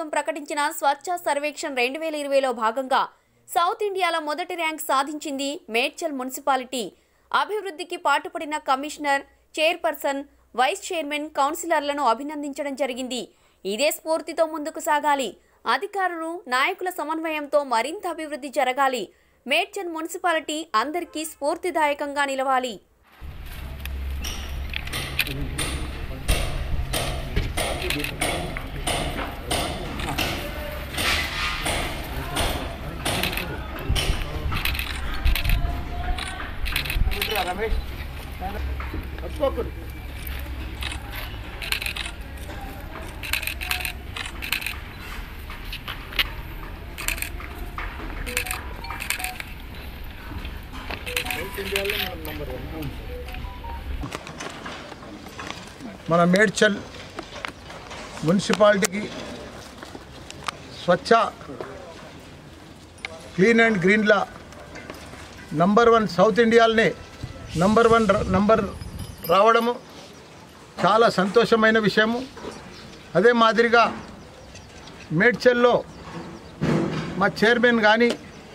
ప్రభుత్వం ప్రకటించిన స్వచ్ఛ సర్వేక్షణ్ రెండు వేల ఇరవైలో భాగంగా సౌత్ ఇండియాలో మొదటి ర్యాంక్ సాధించింది మేడ్చల్ మున్సిపాలిటీ అభివృద్ధికి పాటుపడిన కమిషనర్ చైర్పర్సన్ వైస్ చైర్మన్ కౌన్సిలర్లను అభినందించడం జరిగింది ఇదే స్ఫూర్తితో ముందుకు సాగాలి అధికారులు నాయకుల సమన్వయంతో మరింత అభివృద్ధి జరగాలి మేడ్చల్ మున్సిపాలిటీ అందరికీ స్ఫూర్తిదాయకంగా నిలవాలి రమేష్ పట్టుకోకూడదు మన మేడ్చల్ మున్సిపాలిటీకి స్వచ్ఛ క్లీన్ అండ్ గ్రీన్లా నంబర్ వన్ సౌత్ ఇండియాలోనే నంబర్ వన్ ర- నంబర్ రావడము చాలా సంతోషమైన విషయము అదే మాదిరిగా మేడ్చల్లో మా చైర్మన్ కానీ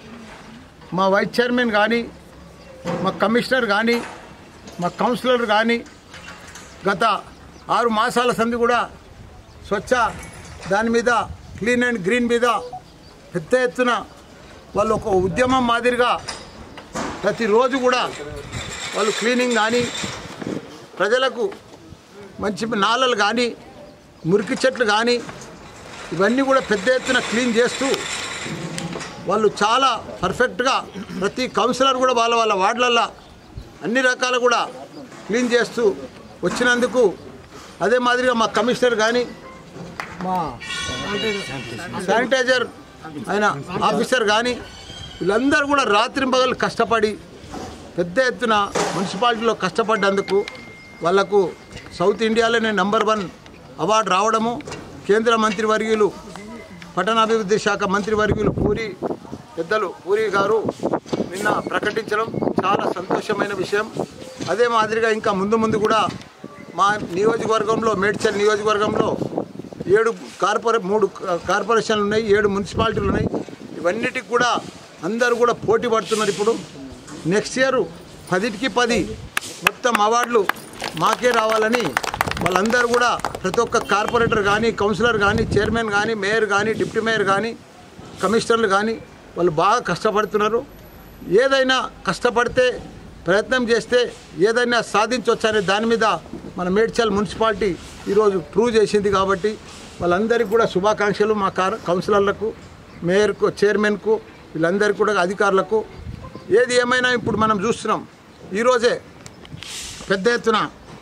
మా వైస్ చైర్మన్ కానీ మా కమిషనర్ కానీ మా కౌన్సిలర్ కానీ గత ఆరు మాసాల సంది కూడా స్వచ్ఛ దాని మీద క్లీన్ అండ్ గ్రీన్ మీద పెద్ద ఎత్తున వాళ్ళు ఒక ఉద్యమం మాదిరిగా ప్రతిరోజు కూడా వాళ్ళు క్లీనింగ్ కానీ ప్రజలకు మంచి నాలలు కానీ మురికి చెట్లు కానీ ఇవన్నీ కూడా పెద్ద ఎత్తున క్లీన్ చేస్తూ వాళ్ళు చాలా పర్ఫెక్ట్గా ప్రతి కౌన్సిలర్ కూడా వాళ్ళ వాళ్ళ వార్డులల్లో అన్ని రకాలు కూడా క్లీన్ చేస్తూ వచ్చినందుకు అదే మాదిరిగా మా కమిషనర్ కానీ మా శానిటైజర్ ఆయన ఆఫీసర్ కానీ వీళ్ళందరూ కూడా రాత్రింపగలు కష్టపడి పెద్ద ఎత్తున మున్సిపాలిటీలో కష్టపడ్డందుకు వాళ్లకు సౌత్ ఇండియాలోనే నంబర్ వన్ అవార్డు రావడము కేంద్ర మంత్రివర్యులు పట్టణాభివృద్ధి శాఖ మంత్రివర్యులు పూరి పెద్దలు పూరి గారు నిన్న ప్రకటించడం చాలా సంతోషమైన విషయం అదే మాదిరిగా ఇంకా ముందు ముందు కూడా మా నియోజకవర్గంలో మేడ్చల్ నియోజకవర్గంలో ఏడు కార్పొరే మూడు కార్పొరేషన్లు ఉన్నాయి ఏడు మున్సిపాలిటీలు ఉన్నాయి ఇవన్నిటికి కూడా అందరూ కూడా పోటీ పడుతున్నారు ఇప్పుడు నెక్స్ట్ ఇయర్ పదిటికి పది మొత్తం అవార్డులు మాకే రావాలని వాళ్ళందరూ కూడా ప్రతి ఒక్క కార్పొరేటర్ కానీ కౌన్సిలర్ కానీ చైర్మన్ కానీ మేయర్ కానీ డిప్యూటీ మేయర్ కానీ కమిషనర్లు కానీ వాళ్ళు బాగా కష్టపడుతున్నారు ఏదైనా కష్టపడితే ప్రయత్నం చేస్తే ఏదైనా సాధించవచ్చనే దాని మీద మన మేడ్చల్ మున్సిపాలిటీ ఈరోజు ప్రూవ్ చేసింది కాబట్టి వాళ్ళందరికీ కూడా శుభాకాంక్షలు మా కార్ కౌన్సిలర్లకు మేయర్కు చైర్మన్కు వీళ్ళందరికీ కూడా అధికారులకు ఏది ఏమైనా ఇప్పుడు మనం చూస్తున్నాం ఈరోజే పెద్ద ఎత్తున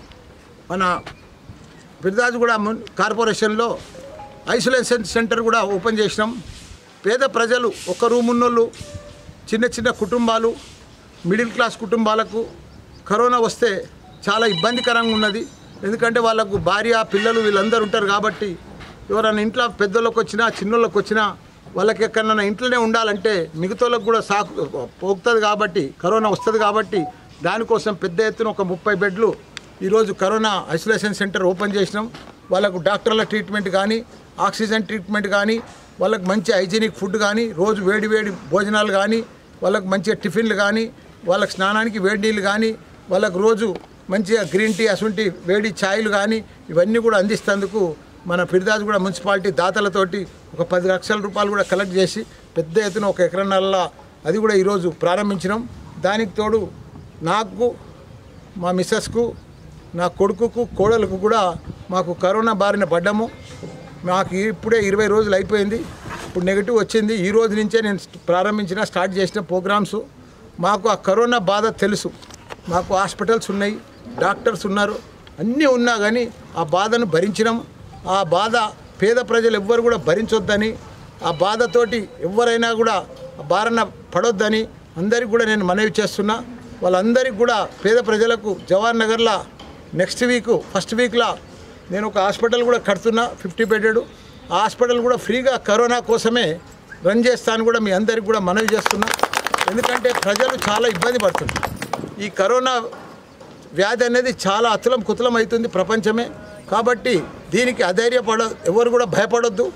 మన బిర్దాజ్గూడ మున్ కార్పొరేషన్లో ఐసోలేషన్ సెంటర్ కూడా ఓపెన్ చేసినాం పేద ప్రజలు ఒక రూమ్ ఉన్నోళ్ళు చిన్న చిన్న కుటుంబాలు మిడిల్ క్లాస్ కుటుంబాలకు కరోనా వస్తే చాలా ఇబ్బందికరంగా ఉన్నది ఎందుకంటే వాళ్ళకు భార్య పిల్లలు వీళ్ళందరూ ఉంటారు కాబట్టి ఎవరైనా ఇంట్లో పెద్దోళ్ళకి వచ్చినా చిన్నోళ్ళకి వచ్చినా వాళ్ళకి ఎక్కడన్నా ఇంట్లోనే ఉండాలంటే మిగతాళ్ళకు కూడా సాకు పోతుంది కాబట్టి కరోనా వస్తుంది కాబట్టి దానికోసం పెద్ద ఎత్తున ఒక ముప్పై బెడ్లు ఈరోజు కరోనా ఐసోలేషన్ సెంటర్ ఓపెన్ చేసినాం వాళ్ళకు డాక్టర్ల ట్రీట్మెంట్ కానీ ఆక్సిజన్ ట్రీట్మెంట్ కానీ వాళ్ళకి మంచి హైజీనిక్ ఫుడ్ కానీ రోజు వేడి వేడి భోజనాలు కానీ వాళ్ళకి మంచిగా టిఫిన్లు కానీ వాళ్ళకి స్నానానికి వేడి నీళ్ళు కానీ వాళ్ళకు రోజు మంచిగా గ్రీన్ టీ అసుంటి వేడి ఛాయలు కానీ ఇవన్నీ కూడా అందిస్తేందుకు మన ఫిర్దాజ్ కూడా మున్సిపాలిటీ దాతలతోటి ఒక పది లక్షల రూపాయలు కూడా కలెక్ట్ చేసి పెద్ద ఎత్తున ఒక ఎకరన్నర అది కూడా ఈరోజు ప్రారంభించినాం దానికి తోడు నాకు మా మిస్సెస్కు నా కొడుకుకు కోడలకు కూడా మాకు కరోనా బారిన పడ్డాము మాకు ఇప్పుడే ఇరవై రోజులు అయిపోయింది ఇప్పుడు నెగిటివ్ వచ్చింది ఈ రోజు నుంచే నేను ప్రారంభించిన స్టార్ట్ చేసిన ప్రోగ్రామ్స్ మాకు ఆ కరోనా బాధ తెలుసు మాకు హాస్పిటల్స్ ఉన్నాయి డాక్టర్స్ ఉన్నారు అన్నీ ఉన్నా కానీ ఆ బాధను భరించినాం ఆ బాధ పేద ప్రజలు ఎవ్వరు కూడా భరించొద్దని ఆ బాధతోటి ఎవరైనా కూడా ఆ బారన పడొద్దని అందరికి కూడా నేను మనవి చేస్తున్నా వాళ్ళందరికీ కూడా పేద ప్రజలకు జవహర్ నగర్లో నెక్స్ట్ వీక్ ఫస్ట్ వీక్లో నేను ఒక హాస్పిటల్ కూడా కడుతున్నా ఫిఫ్టీ బెడెడ్ ఆ హాస్పిటల్ కూడా ఫ్రీగా కరోనా కోసమే రన్ చేస్తాను కూడా మీ అందరికి కూడా మనవి చేస్తున్నా ఎందుకంటే ప్రజలు చాలా ఇబ్బంది పడుతున్నారు ఈ కరోనా వ్యాధి అనేది చాలా అతులం కుతలం అవుతుంది ప్రపంచమే కాబట్టి దీనికి అధైర్యపడ ఎవరు కూడా భయపడొద్దు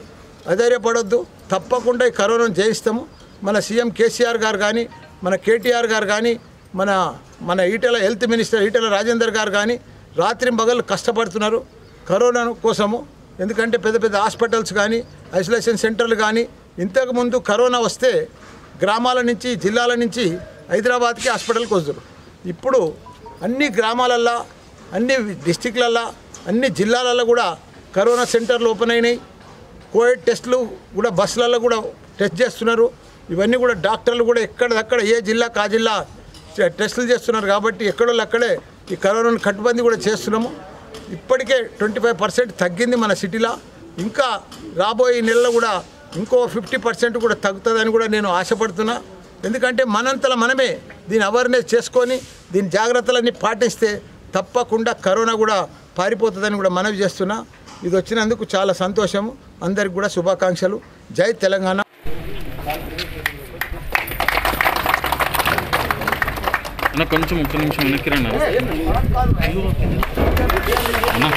అధైర్యపడొద్దు తప్పకుండా ఈ కరోనాను జయిస్తాము మన సీఎం కేసీఆర్ గారు కానీ మన కేటీఆర్ గారు కానీ మన మన ఈటెల హెల్త్ మినిస్టర్ ఈటెల రాజేందర్ గారు కానీ రాత్రి పగలు కష్టపడుతున్నారు కరోనా కోసము ఎందుకంటే పెద్ద పెద్ద హాస్పిటల్స్ కానీ ఐసోలేషన్ సెంటర్లు కానీ ఇంతకుముందు కరోనా వస్తే గ్రామాల నుంచి జిల్లాల నుంచి హైదరాబాద్కి హాస్పిటల్కి వస్తారు ఇప్పుడు అన్ని గ్రామాలల్లో అన్ని డిస్టిక్లల్లో అన్ని జిల్లాలలో కూడా కరోనా సెంటర్లు ఓపెన్ అయినాయి కోవిడ్ టెస్టులు కూడా బస్సులలో కూడా టెస్ట్ చేస్తున్నారు ఇవన్నీ కూడా డాక్టర్లు కూడా ఎక్కడదక్కడ ఏ జిల్లాకు ఆ జిల్లా చే- టెస్టులు చేస్తున్నారు కాబట్టి ఎక్కడోళ్ళు అక్కడే ఈ కరోనాను కట్టుబంది కూడా చేస్తున్నాము ఇప్పటికే ట్వంటీ ఫైవ్ పర్సెంట్ తగ్గింది మన సిటీలో ఇంకా రాబోయే నెలలో కూడా ఇంకో ఫిఫ్టీ పర్సెంట్ కూడా తగ్గుతుందని కూడా నేను ఆశపడుతున్నా ఎందుకంటే మనంతలో మనమే దీని అవేర్నెస్ చేసుకొని దీని జాగ్రత్తలన్నీ పాటిస్తే తప్పకుండా కరోనా కూడా పారిపోతుందని కూడా మనవి చేస్తున్నా ఇది వచ్చినందుకు చాలా సంతోషము అందరికి కూడా శుభాకాంక్షలు జై తెలంగాణ అన్న కొంచెం ఒక్క నిమిషం వెనక్కి రండి అన్న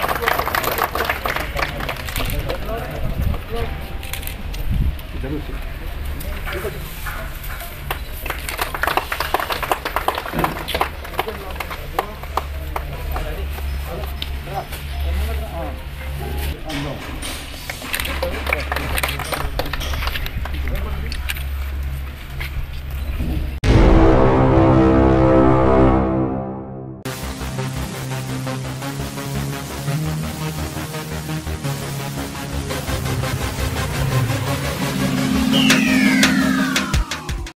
జరుగుతుంది